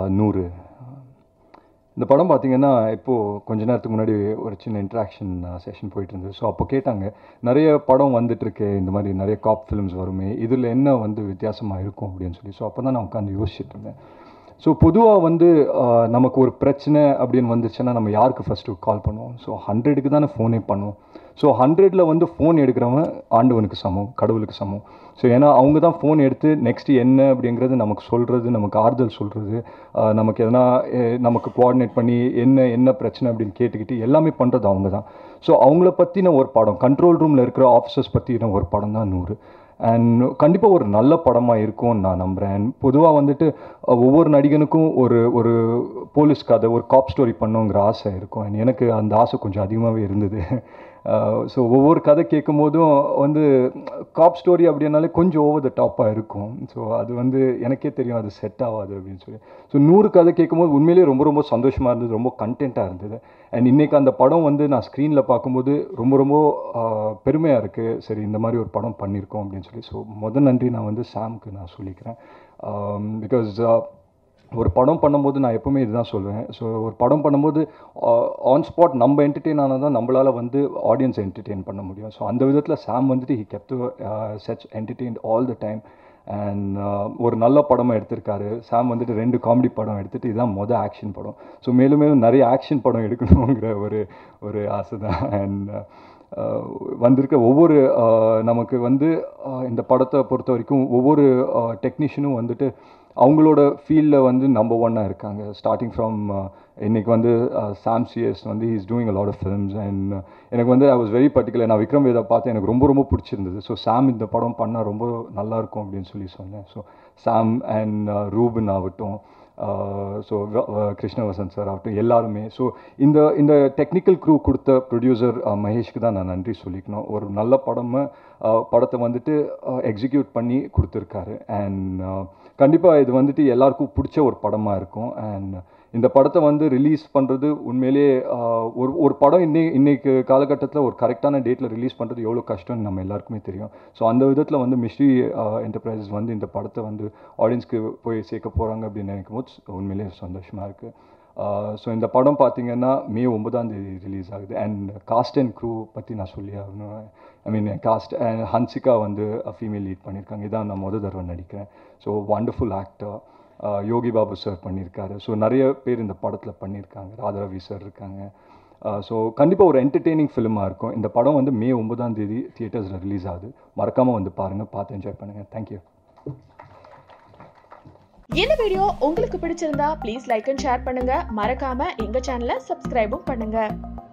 நூறு இந்த படம் பார்த்தீங்கன்னா இப்போது கொஞ்ச நேரத்துக்கு முன்னாடி ஒரு சின்ன இன்ட்ராக்ஷன் செஷன் போயிட்டு இருந்தது ஸோ அப்போ கேட்டாங்க நிறைய படம் வந்துட்டு இருக்கு இந்த மாதிரி நிறைய காப் ஃபிலிம்ஸ் வருமே இதில் என்ன வந்து வித்தியாசமாக இருக்கும் அப்படின்னு சொல்லி ஸோ அப்போ தான் நான் உட்காந்து யோசிச்சுட்டு இருந்தேன் ஸோ பொதுவாக வந்து ஆஹ், நமக்கு ஒரு பிரச்சனை அப்படின்னு வந்துச்சுன்னா நம்ம யாருக்கு ஃபஸ்ட்டு கால் பண்ணுவோம் ஸோ ஹண்ட்ரடுக்கு தானே ஃபோனே பண்ணுவோம் ஸோ ஹண்ட்ரடில் வந்து ஃபோன் எடுக்கிறவன் ஆண்டவனுக்கு சமம் கடவுளுக்கு சமம் ஸோ ஏன்னா அவங்க தான் ஃபோன் எடுத்து நெக்ஸ்ட் என்ன அப்படிங்கிறது நமக்கு சொல்கிறது நமக்கு ஆறுதல் சொல்கிறது நமக்கு எதனா அஹ், நமக்கு கோஆர்டினேட் பண்ணி என்ன என்ன பிரச்சனை அப்படின்னு கேட்டுக்கிட்டு எல்லாமே பண்ணுறது அவங்க தான் ஸோ அவங்கள பற்றின ஒரு படம் கண்ட்ரோல் ரூமில் இருக்கிற ஆஃபீஸர்ஸ் பற்றின ஒரு படம் தான் நூறு அண்ட் கண்டிப்பாக ஒரு நல்ல படமாக இருக்கும்னு நான் நம்புகிறேன் ஒவ்வொரு வந்துட்டு அஹ், ஒவ்வொரு நடிகனுக்கும் ஒரு ஒரு போலீஸ் கதை ஒரு காப் ஸ்டோரி பண்ணுங்கிற ஆசை இருக்கும் And எனக்கு அந்த ஆசை கொஞ்சம் அதிகமாகவே இருந்தது ஸோ ஒவ்வொரு கதை கேட்கும் போதும் வந்து காப் ஸ்டோரி அப்படின்னாலே கொஞ்சம் ஓவர் த டாப்பாக இருக்கும் ஸோ அது வந்து எனக்கே தெரியும் அது செட் ஆகாது அப்படின்னு சொல்லி ஸோ நூறு கதை கேட்கும்போது உண்மையிலேயே ரொம்ப ரொம்ப சந்தோஷமாக இருந்தது ரொம்ப கண்டென்ட்டாக இருந்தது அண்ட் இன்றைக்கி அந்த படம் வந்து நான் ஸ்க்ரீனில் பார்க்கும்போது ரொம்ப ரொம்ப பெருமையாக இருக்குது சரி இந்த மாதிரி ஒரு படம் பண்ணியிருக்கோம் அப்படின்னு சொல்லி ஸோ முதல் நன்றி நான் வந்து சாம்க்கு நான் சொல்லிக்கிறேன் பிகாஸ் ஒரு படம் பண்ணும்போது நான் எப்பவுமே இதுதான் சொல்லுவேன் ஸோ ஒரு படம் பண்ணும்போது ஆன் ஸ்பாட் நம்ம என்டர்டெயின் ஆனால் தான் நம்மளால் வந்து ஆடியன்ஸ் என்டர்டெயின் பண்ண முடியும் ஸோ அந்த விதத்தில் சாம் வந்துட்டு he kept such entertain all the time and ஒரு நல்ல படமாக எடுத்திருக்காரு சாம் வந்துட்டு ரெண்டு காமெடி படம் எடுத்துட்டு இதுதான் மொதல் ஆக்ஷன் படம் ஸோ மேலும் மேலும் நிறைய ஆக்ஷன் படம் எடுக்கணுங்கிற ஒரு ஒரு ஆசை தான் அண்ட் வந்திருக்க ஒவ்வொரு அஹ், நமக்கு வந்து அஹ், இந்த படத்தை பொறுத்த வரைக்கும் ஒவ்வொரு டெக்னீஷியனும் வந்துட்டு அவங்களோட ஃபீல்டில் வந்து நம்பர் ஒன்னாக இருக்காங்க ஸ்டார்டிங் ஃப்ரம் இன்னைக்கு வந்து சாம் சிஎஸ் வந்து is doing a lot of films and எனக்கு வந்து ஐ வாஸ் வெரி பர்டிகுலர் நான் விக்ரம் வேதா பார்த்தேன் எனக்கு ரொம்ப ரொம்ப பிடிச்சிருந்தது ஸோ சாம் இந்த படம் பண்ணால் ரொம்ப நல்லா இருக்கும் அப்படின்னு சொல்லி சொன்னேன் ஸோ சாம் அண்ட் ரூபன் ஆகட்டும் ஸோ கிருஷ்ண வசந்த் சார் ஆகட்டும் எல்லாருமே ஸோ இந்த இந்த டெக்னிக்கல் க்ரூ கொடுத்த ப்ரொடியூசர் மகேஷ்க்கு தான் நான் நன்றி சொல்லிக்கணும் ஒரு நல்ல படமை அஹ், படத்தை வந்துட்டு எக்ஸிக்யூட் பண்ணி கொடுத்துருக்காரு அண்ட் கண்டிப்பாக இது வந்துட்டு எல்லாருக்கும் பிடிச்ச ஒரு படமாக இருக்கும் அண்ட் இந்த படத்தை வந்து ரிலீஸ் பண்ணுறது உண்மையிலேயே ஆஹ், ஒரு ஒரு படம் இன்னை இன்னைக்கு காலகட்டத்தில் ஒரு கரெக்டான டேட்டில் ரிலீஸ் பண்ணுறது எவ்வளோ கஷ்டம்னு நம்ம எல்லாருக்குமே தெரியும் ஸோ அந்த விதத்தில் வந்து மிஸ்ட்ரி என்டர்பிரைசஸ் வந்து இந்த படத்தை வந்து ஆடியன்ஸ்க்கு போய் சேர்க்க போகிறாங்க அப்படின்னு நினைக்கும் போது உண்மையிலேயே சந்தோஷமாக இருக்குது ஸோ இந்த படம் பார்த்தீங்கன்னா மே ஒன்பதாம் தேதி ரிலீஸ் ஆகுது அண்ட் காஸ்ட் அண்ட் க்ரூ பற்றி நான் சொல்லி ஆகணும் I mean cast and Hansika வந்து ஃபீமேல் லீட் பண்ணியிருக்காங்க இதான் நான் முத தடவை நடிக்கிறேன் so wonderful actor Yogi Babu sir பண்ணியிருக்காரு ஸோ நிறைய பேர் இந்த படத்தில் பண்ணியிருக்காங்க ராதாரவி சார் இருக்காங்க ஸோ கண்டிப்பாக ஒரு என்டர்டெய்னிங் ஃபிலிமாக இருக்கும் இந்த படம் வந்து மே ஒன்பதாம் தேதி தியேட்டர்ஸில் ரிலீஸ் ஆகுது மறக்காமல் வந்து பாருங்கள் பார்த்து என்ஜாய் பண்ணுங்கள் தேங்க்யூ இந்த வீடியோ உங்களுக்கு பிடிச்சிருந்தா ப்ளீஸ் லைக் அண்ட் ஷேர் பண்ணுங்க மறக்காம எங்க சேனலை சப்ஸ்கிரைபும் பண்ணுங்க